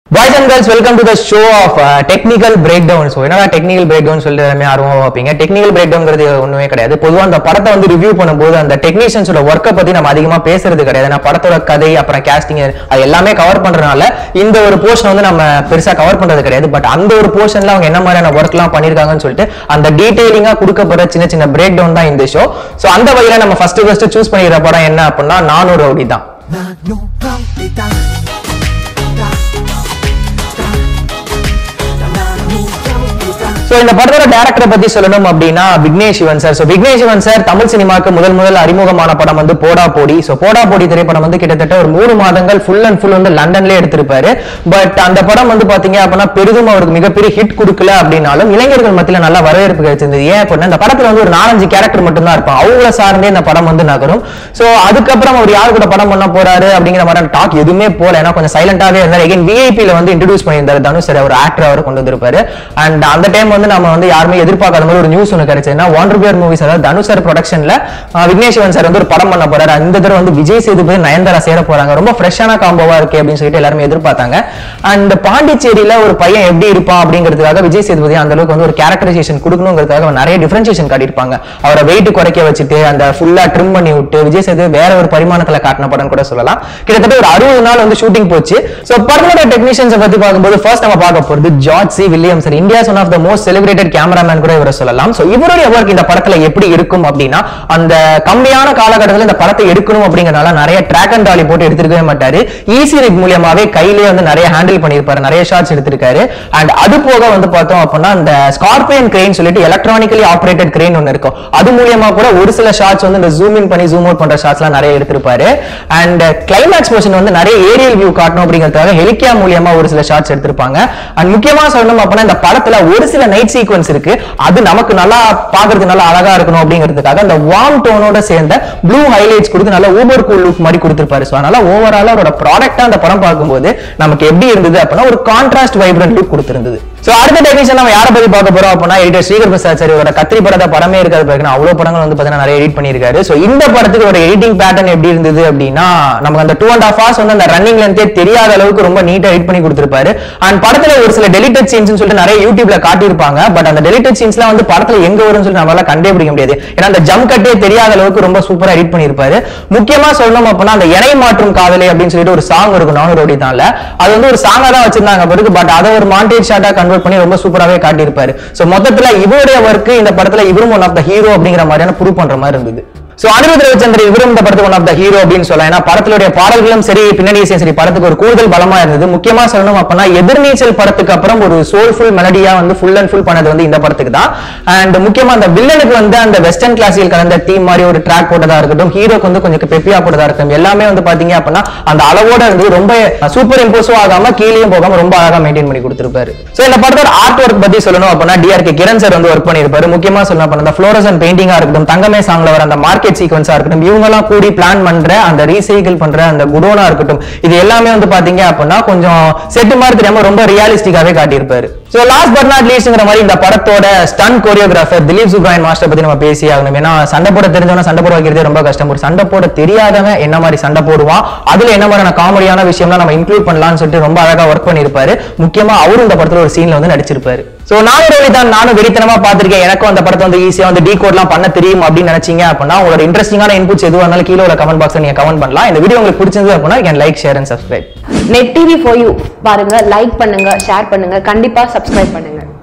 boys and girls welcome to the show of technical breakdown so என்னடா technical breakdown சொல்லிட்டு எல்லாமே ஆர்வமா வைப்பீங்க டெக்னிக்கல் பிரேக் டவுன்ங்கிறது ஒண்ணுமே கிடையாது பொதுவாக அந்த படத்தை வந்து ரிவ்யூ பண்ணும்போது அந்த டெக்னீஷியன்ஸோட ஒர்க்கை பத்தி நம்ம அதிகமா பேசுறது கிடையாது நான் படத்தோட கதை அப்புறம் கேஸ்டிங் அது எல்லாமே கவர் பண்றதுனால இந்த ஒரு போர்ஷன் வந்து நம்ம பெருசா கவர் பண்றது கிடையாது பட் அந்த ஒரு போர்ஷன்ல அவங்க என்ன மாதிரியான ஒர்க்லாம் பண்ணிருக்காங்கன்னு சொல்லிட்டு அந்த டீடைலிங்கா கொடுக்கப்படுற சின்ன சின்ன பிரேக் டவுன் தான் இந்த ஷோ ஸோ அந்த வகையில நம்ம ஃபர்ஸ்ட் ஃபர்ஸ்ட் சூஸ் பண்ணிக்கிற படம் என்ன அப்படின்னா நானூறு ரவுடி தான் 나노 라우디다 다, 다, 나노 라우디다 சோ இந்த படத்தோட டேரக்டரை பத்தி சொல்லணும் அப்படின்னா Vignesh Shivan sir so Vignesh Shivan sir Tamil சினிமாக்கு முதல் முதல் அறிமுகமான படம் வந்து போடா போடி சோ போடா போடி திரைப்படம் வந்து கிட்டத்தட்ட ஒரு மூணு மாதங்கள் ஃபுல் அண்ட் ஃபுல் வந்து லண்டன்லயே எடுத்திருப்பாரு பட் அந்த படம் வந்து பாத்தீங்க அப்படின்னா பெரிதும் அவருக்கு மிகப்பெரிய ஹிட் கொடுக்கல அப்படின்னாலும் இளைஞர்கள் மத்தியில நல்ல வரவேற்பு கிடைச்சிருந்தது ஏன் அப்படின்னா இந்த படத்துல வந்து ஒரு நாலஞ்சு கேரக்டர் மட்டும் தான் இருப்பான் அவங்கள சார்ந்தே இந்த படம் வந்து நகரும் சோ அதுக்கப்புறம் அவர் யார் கூட படம் பண்ண போறாரு அப்படிங்கிற மாதிரி டாக் எதுவுமே போல ஏன்னா கொஞ்சம் சைலண்டாவே இருந்தார் எகைன் விஐபியில வந்து இன்ட்ரடியூஸ் பண்ணியிருந்தாரு தனுஷ் சார் ஒரு ஆக்டர் அவர் கொண்டு வந்திருப்பாரு அண்ட் அந்த டைம் வந்து நம்ம வந்து யாருமே எதிர்பார்க்காத மாதிரி ஒரு நியூஸ் ஒன்று கிடைச்சதுன்னா ஒன் ருபியர் மூவிஸ் அதாவது தனுஷ் சார் ப்ரொடக்ஷன்ல விக்னேஷ் சிவன் சார் வந்து ஒரு படம் பண்ண போறாரு இந்த தடவை வந்து விஜய் சேதுபதி நயன்தாரா சேர போறாங்க ரொம்ப ஃப்ரெஷ்ஷான காம்போவா இருக்கு அப்படின்னு சொல்லிட்டு எல்லாருமே எதிர்பார்த்தாங்க அண்ட் பாண்டிச்சேரியில ஒரு பையன் எப்படி இருப்பான் அப்படிங்கிறதுக்காக விஜய் சேதுபதி அந்த அளவுக்கு வந்து ஒரு கேரக்டரைசேஷன் கொடுக்கணுங்கிறதுக்காக அவர் நிறைய டிஃபரன்சியேஷன் காட்டியிருப்பாங்க அவரை வெயிட் குறைக்க வச்சுட்டு அந்த ஃபுல்லா ட்ரிம் பண்ணி விட்டு விஜய் சேதுபதி வேற ஒரு பரிமாணத்துல காட்டின படம் கூட சொல்லலாம் கிட்டத்தட்ட ஒரு அறுபது நாள் வந்து ஷூட்டிங் போச்சு சோ படத்தோட டெக்னீஷியன்ஸ் பத்தி பார்க்கும்போது ஃபர்ஸ்ட் நம்ம பார்க்க போறது George C Williams India's one of the most celebrated cameraman கூட இவரை சொல்லலாம் சோ இவருடைய ஒர்க் இந்த படத்துல எப்படி இருக்கும் அப்படின்னா அந்த கம்மியான காலகட்டத்தில் இந்த படத்தை எடுக்கணும் அப்படிங்கறதுனால நிறைய ட்ராக் அண்ட் டாலி போட்டு எடுத்திருக்கவே மாட்டாரு ஈஸி ரிக் மூலியமாவே கையிலேயே வந்து நிறைய ஹேண்டில் பண்ணியிருப்பாரு நிறைய ஷாட்ஸ் எடுத்திருக்காரு அண்ட் அது போக வந்து பார்த்தோம் அப்படின்னா அந்த ஸ்கார்பியன் கிரெயின் சொல்லிட்டு எலக்ட்ரானிக்கலி ஆப்ரேட்டட் கிரெயின் ஒன்று இருக்கும் அது மூலியமா கூட ஒரு சில ஷாட்ஸ் வந்து இந்த ஜூம் இன் பண்ணி ஜூம் அவுட் பண்ற ஷாட்ஸ்லாம் நிறைய எடுத்திருப்பாரு அண்ட் கிளைமேக்ஸ் போர்ஷன் வந்து நிறைய ஏரியல் வியூ காட்டணும் அப்படிங்கிறதுக்காக ஹெலிகா மூலியமா ஒரு சில ஷாட்ஸ் எடுத்திருப்பாங்க அண்ட் முக்கியமா சொல்லணும் அப்படின்னா இந்த படத்துல ஒரு சில நைட் சீக்வன்ஸ் இருக்கு அது நமக்கு நல்லா பாக்குறதுக்கு நல்லா அழகா இருக்கணும் அப்படிங்கிறதுக்காக அந்த வார்ம் டோனோட சேர்ந்த ப்ளூ ஹைலைட்ஸ் கொடுத்து நல்ல ஊபர் கூல் லுக் மாதிரி கொடுத்திருப்பாரு ஸோ அதனால ஓவராலா அவரோட ப்ராடக்டா அந்த படம் பார்க்கும்போது நமக்கு எப்படி இருந்தது அப்படின்னா ஒரு கான்ட்ராஸ்ட் வைப்ரண்ட் லுக் கொடுத்திருந்தது சோ அடுத்த டெக்னீஷியன் நம்ம யாரை பத்தி பார்க்க போறோம் அப்படின்னா எடிட்டர் ஸ்ரீகர் பிரசாத் சார் இவரோட கத்திரி படத்தை படமே இருக்காது பாருங்க அவ்வளவு படங்கள் வந்து பாத்தீங்கன்னா நிறைய எடிட் பண்ணியிருக்காரு சோ இந்த படத்துக்கு ஒரு எடிட்டிங் பேட்டர்ன் எப்படி இருந்தது அப்படின்னா நமக்கு அந்த டூ அண்ட் ஹாஃப் ஹவர்ஸ் வந்து அந்த ரன்னிங் லென்த்தே தெரியாத அளவுக்கு ரொம்ப நீட்டா எடிட் பண்ணி கொடுத்திருப்பாரு அண்ட் படத்துல ஒரு சில டெலிட்டட் சீன்ஸ் சொல்லிட்டு நிறைய யூடியூப்ல காட்டியிருப்பாங்க பட் அந்த டெலிட்டட் சீன்ஸ்லாம் வந்து படத்துல எங்க வரும்னு சொல்லி நம்மளால கண்டுபிடிக்க முடியாது ஏன்னா அந்த ஜம் கட்டே தெரியாத அளவுக்கு ரொம்ப சூப்பரா எடிட் பண்ணியிருப்பாரு முக்கியமா சொல்லணும் அப்படின்னா அந்த இணை மாற்றும் காதலை அப்படின்னு சொல்லிட்டு ஒரு சாங் இருக்கும் நானூறு ஓடி தான்ல அது வந்து ஒரு சாங்கா தான் வச்சிருந்தாங்க பிறகு பட் அதை ஒரு மாண்டேஜ் ஷாட்டா கன்வெர்ட் பண்ணி ரொம்ப சூப்பராகவே காட்டியிருப்பாரு சோ மொத்தத்துல இவருடைய ஒர்க் இந்த படத்துல இவரும் ஒன் ஆஃப் த ஹீரோ அப்படிங்கிற மாதிரியான ப்ரூவ் பண்ற மாதிரி இருந்தது சோ அனிருத் ரவிச்சந்திரன் இவரும் இந்த படத்துக்கு ஒன் ஆஃப் த ஹீரோ அப்படின்னு சொல்லலாம் ஏன்னா படத்துடைய பாடல்களும் சரி பின்னணியும் சரி படத்துக்கு ஒரு கூடுதல் பலமா இருந்தது முக்கியமா சொல்லணும் அப்படின்னா எதிர்நீச்சல் படத்துக்கு அப்புறம் ஒரு சோல்ஃபுல் மெலடியா வந்து ஃபுல் அண்ட் ஃபுல் பண்ணது வந்து இந்த படத்துக்கு தான் அண்ட் முக்கியமா அந்த வில்லனுக்கு வந்து அந்த வெஸ்டர்ன் கிளாசிக்கல் கலந்த தீம் மாதிரி ஒரு ட்ராக் போட்டதா இருக்கட்டும் ஹீரோக்கு வந்து கொஞ்சம் பெப்பியா போட்டதா இருக்கட்டும் எல்லாமே வந்து பாத்தீங்க அப்படின்னா அந்த அளவோட இருந்து ரொம்ப சூப்பர் இம்போஸும் ஆகாம கீழேயும் போகாம ரொம்ப அழகா மெயின்டைன் பண்ணி கொடுத்திருப்பாரு சோ இந்த படத்தோட ஆர்ட் ஒர்க் பத்தி சொல்லணும் அப்படின்னா டிஆர்கே கிரண் சார் வந்து ஒர்க் பண்ணியிருப்பாரு முக்கியமா சொல்லணும் அப்படின்னா அந்த ஃப்ளோரசன் பெயிண்டிங்கா இருக்கட்டும் தங்கமே சாங்ல வர அந்த மார்க்கெட் சீக்வன்ஸா இருக்கட்டும் இவங்க எல்லாம் கூடி பிளான் பண்ற அந்த ரீசைக்கிள் பண்ற அந்த குடோனா இருக்கட்டும் இது எல்லாமே வந்து பாத்தீங்க அப்படின்னா கொஞ்சம் செட்டு மாதிரி தெரியாம ரொம்ப ரியாலிஸ்டிக்காவே காட்டியிருப்பாரு சோ லாஸ்ட் பட் நாட் லீஸ்ட்ங்கிற மாதிரி இந்த படத்தோட stun choreographer Dileep Subbarayan master பத்தி நம்ம பேசி ஆகணும் ஏன்னா சண்டை போட தெரிஞ்சவன சண்டை போட வைக்கிறதே ரொம்ப கஷ்டம் ஒரு சண்டை போட தெரியாதவன் என்ன மாதிரி சண்டை போடுவான் அதுல என்ன மாதிரியான காமெடியான விஷயம்லாம் நம்ம இன்க்ளூட் பண்ணலாம்னு சொல்லிட்டு ரொம்ப அழகா ஒர்க் பண்ணியிருப்பாரு முக்கியமா அவரும் இந்த படத்துல ஒரு சீன்ல வந்து நடிச்சிருப்பாரு சோ நானும் ரோலி தான் நானும் வெறித்தனமா பார்த்திருக்கேன் எனக்கும் அந்த படத்தை வந்து ஈஸியா வந்து டீ கோட்லாம் பண்ண தெரியும் அப்படின்னு நினைச்சீங்க அப்படின்னா உங்களோட இன்ட்ரெஸ்டிங்கான இன்புட்ஸ் எதுவாக இருந்தாலும் கீழே உள்ள கமெண்ட் பாக்ஸ்ல நீங்க கமெண்ட் பண்ணலாம் இந்த வீடியோ உங்களுக்கு பிடிச்சிருந்தது அப்படின்னா can like share and subscribe net TV for you பாருங்க லைக் பண்ணுங்க ஷேர் பண்ணுங்க கண்டிப்பா சப்ஸ்கிரைப் பண்ணுங்க